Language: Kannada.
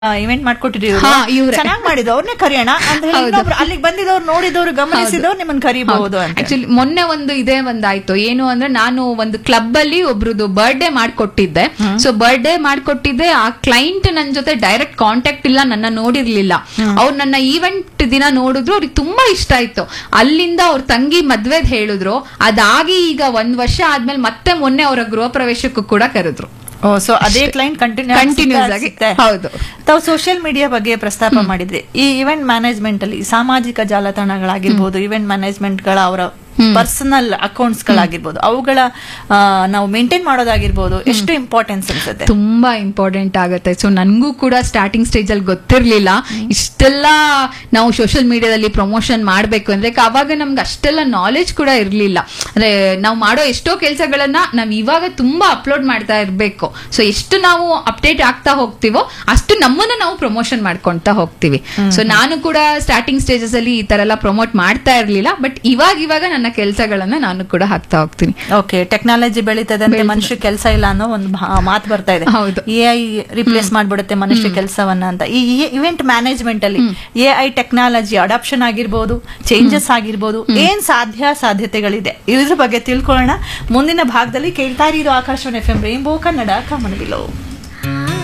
ಇವೆಂಟ್ ಮಾಡ್ಕೊಟ್ಟಿದ್ದೀವಿ ಹಾ, ಇವ್ರೇ. ಚೆನ್ನಾಗಿ ಮಾಡಿದ್ರು ಅವ್ರನ್ನೇ ಕರೆಯೋಣ ಅಂತ ಹೇಳಿ ಹೌದು. ಇನ್ನೊಬ್ರು ಅಲ್ಲಿಗೆ ಬಂದಿದ್ದವ್ರು ನೋಡಿದವ್ರು ಗಮನಿಸಿದವ್ರು ನಿಮ್ಮನ್ನ ಕರಿಬಹುದು ಅಂತ ಆಕ್ಚುಲಿ ಮೊನ್ನೆ ಒಂದು ಇದೇ ಒಂದಾಯ್ತು ಏನು ಅಂದ್ರೆ ನಾನು ಒಂದು ಕ್ಲಬ್ ಅಲ್ಲಿ ಒಬ್ರದ್ದು ಬರ್ಡೇ ಮಾಡ್ಕೊಟ್ಟಿದ್ದೆ ಸೊ ಬರ್ಡೇ ಮಾಡ್ಕೊಟ್ಟಿದ್ದೆ ಆ ಕ್ಲೈಂಟ್ ನನ್ ಜೊತೆ ಡೈರೆಕ್ಟ್ ಕಾಂಟ್ಯಾಕ್ಟ್ ಇಲ್ಲ ನನ್ನ ನೋಡಿರ್ಲಿಲ್ಲ ಅವ್ರು ನನ್ನ ಈವೆಂಟ್ ದಿನ ನೋಡಿದ್ರು ಅವ್ರಿಗೆ ತುಂಬಾ ಇಷ್ಟ ಆಯ್ತು ಅಲ್ಲಿಂದ ಅವ್ರ ತಂಗಿ ಮದ್ವೆದ್ ಹೇಳಿದ್ರು ಅದಾಗಿ ಈಗ ಒಂದ್ ವರ್ಷ ಆದ್ಮೇಲೆ ಮತ್ತೆ ಮೊನ್ನೆ ಅವರ ಗೃಹ ಪ್ರವೇಶಕ್ಕೂ ಕೂಡ ಕರೆದ್ರು ಓ ಸೊ ಅದೇ ಕ್ಲೈಂಟ್ ಕಂಟಿನ್ಯೂ Continuous ಆಗಿ, ಹೌದು. ತಾವು ಸೋಷಿಯಲ್ ಮೀಡಿಯಾ ಬಗ್ಗೆ ಪ್ರಸ್ತಾಪ ಮಾಡಿದ್ರಿ ಈ ಇವೆಂಟ್ ಮ್ಯಾನೇಜ್ಮೆಂಟ್ ಅಲ್ಲಿ ಸಾಮಾಜಿಕ ಜಾಲತಾಣಗಳಾಗಿರ್ಬೋದು ಇವೆಂಟ್ ಮ್ಯಾನೇಜ್ಮೆಂಟ್ ಗಳ ಅವರ ಪರ್ಸನಲ್ ಅಕೌಂಟ್ಸ್ ಗಳಾಗಿರ್ಬೋದು ಅವುಗಳ ಆ, ನಾವು ಮೇಂಟೈನ್ ಮಾಡೋದಾಗಿರ್ಬೋದು ಎಷ್ಟು ಇಂಪಾರ್ಟೆನ್ಸ್ ಅನ್ಸುತ್ತೆ ತುಂಬಾ ಇಂಪಾರ್ಟೆಂಟ್ ಆಗುತ್ತೆ ಸೊ ನನ್ಗೂ ಕೂಡ ಸ್ಟಾರ್ಟಿಂಗ್ ಸ್ಟೇಜ್ ಅಲ್ಲಿ ಗೊತ್ತಿರ್ಲಿಲ್ಲ ಇಷ್ಟೆಲ್ಲ ನಾವು ಸೋಷಿಯಲ್ ಮೀಡಿಯಾದಲ್ಲಿ ಪ್ರಮೋಷನ್ ಮಾಡ್ಬೇಕು ಅಂದ್ರೆ ಕ- ಅವಾಗ ನಮ್ಗೆ ಅಷ್ಟೆಲ್ಲ ನಾಲೆಜ್ ಕೂಡ ಇರ್ಲಿಲ್ಲ ಅಂದ್ರೆ ನಾವು ಮಾಡೋ ಎಷ್ಟೋ ಕೆಲಸಗಳನ್ನ ನಾವ್ ಇವಾಗ ತುಂಬಾ ಅಪ್ಲೋಡ್ ಮಾಡ್ತಾ ಇರ್ಬೇಕು ಸೊ ಎಷ್ಟು ನಾವು ಅಪ್ಡೇಟ್ ಆಗ್ತಾ ಹೋಗ್ತೀವೋ ಅಷ್ಟು ನಮ್ಮನ್ನ ನಾವು ಪ್ರಮೋಷನ್ ಮಾಡ್ಕೊಂತಾ ಹೋಗ್ತೀವಿ ಸೊ ನಾನು ಕೂಡ ಸ್ಟಾರ್ಟಿಂಗ್ ಸ್ಟೇಜಸ್ ಅಲ್ಲಿ ಈ ತರ ಎಲ್ಲ ಪ್ರಮೋಟ್ ಮಾಡ್ತಾ ಇರ್ಲಿಲ್ಲ ಬಟ್ ಇವಾಗ ಇವಾಗ ನನ್ನ ಕೆಲಸಗಳನ್ನ ನಾನು ಕೂಡ ಹಾಕ್ತಾ ಹೋಗ್ತೀನಿ ಓಕೆ ಟೆಕ್ನಾಲಜಿ ಬೆಳೀತದಂತೆ ಮನುಷ್ಯ ಕೆಲಸ ಇಲ್ಲ ಅನ್ನೋ ಒಂದು ಮಾತು ಬರ್ತಾ ಇದೆ ಹೌದು. ಎ ಐ ರಿಪ್ಲೇಸ್ ಮಾಡ್ಬಿಡುತ್ತೆ ಮನುಷ್ಯ ಕೆಲಸವನ್ನ ಅಂತ ಈ ಇವೆಂಟ್ ಮ್ಯಾನೇಜ್ಮೆಂಟ್ ಅಲ್ಲಿ ಎ ಐ ಟೆಕ್ನಾಲಜಿ ಅಡಾಪ್ಷನ್ ಆಗಿರ್ಬೋದು ಚೇಂಜಸ್ ಆಗಿರ್ಬೋದು ಏನ್ ಸಾಧ್ಯ ಸಾಧ್ಯತೆಗಳಿದೆ ಇದ್ರ ಬಗ್ಗೆ ತಿಳ್ಕೊಳ್ಳೋಣ ಮುಂದಿನ ಭಾಗದಲ್ಲಿ ಕೇಳ್ತಾ ಇರೋ Akashvani F M rainbow Kannada ಕಾಮನಬಿಲೋ